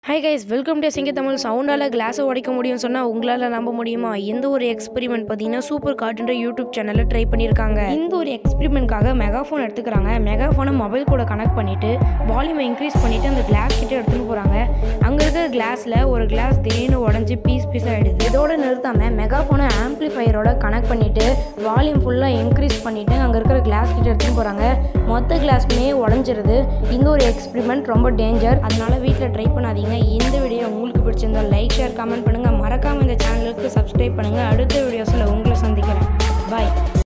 hi guys welcome to சிங்க தமிழ் சவுண்டால் கிளாஸை உடைக்க முடியும்னு சொன்னால் உங்களால் நம்ப முடியுமா எந்த ஒரு எக்ஸ்பெரிமெண்ட் பார்த்தீங்கன்னா சூப்பர் கார்டுன்ற யூடியூப் சேனலில் ட்ரை பண்ணியிருக்காங்க இந்த ஒரு எக்ஸ்பெரிமெண்ட்காக மெகாஃபோன் எடுத்துக்கிறாங்க மெகாஃபோனை மொபைல் கூட கனெக்ட் பண்ணிவிட்டு வால்யூமை இன்க்ரீஸ் பண்ணிவிட்டு அந்த கிளாஸ் கிட்ட எடுத்துகிட்டு போகிறாங்க அங்கே இருக்கிற கிளாஸில் ஒரு கிளாஸ் திடீர்னு உடஞ்சி பீஸ் பீஸ் ஆகிடுது இதோட நிறுத்தாமல் மெகாஃபோனை ஆம்ப்ளிஃபையரோட கனெக்ட் பண்ணிவிட்டு வால்யூம் ஃபுல்லாக இன்க்ரீஸ் பண்ணிவிட்டு அங்கே இருக்கிற கிளாஸ் கிட்ட எடுத்துகிட்டு போகிறாங்க மொத்த கிளாஸுமே உடஞ்சிருது இந்த ஒரு எக்ஸ்பெரிமெண்ட் ரொம்ப டேஞ்சர் அதனால வீட்டில் ட்ரை பண்ணாதீங்க இந்த வீடியோ உங்களுக்கு பிடிச்சிருந்தா லைக் ஷேர் கமெண்ட் பண்ணுங்கள் மறக்காமல் இந்த சேனலுக்கு சப்ஸ்கிரைப் பண்ணுங்கள் அடுத்த வீடியோஸில் உங்களை சந்திக்கிறேன் பாய்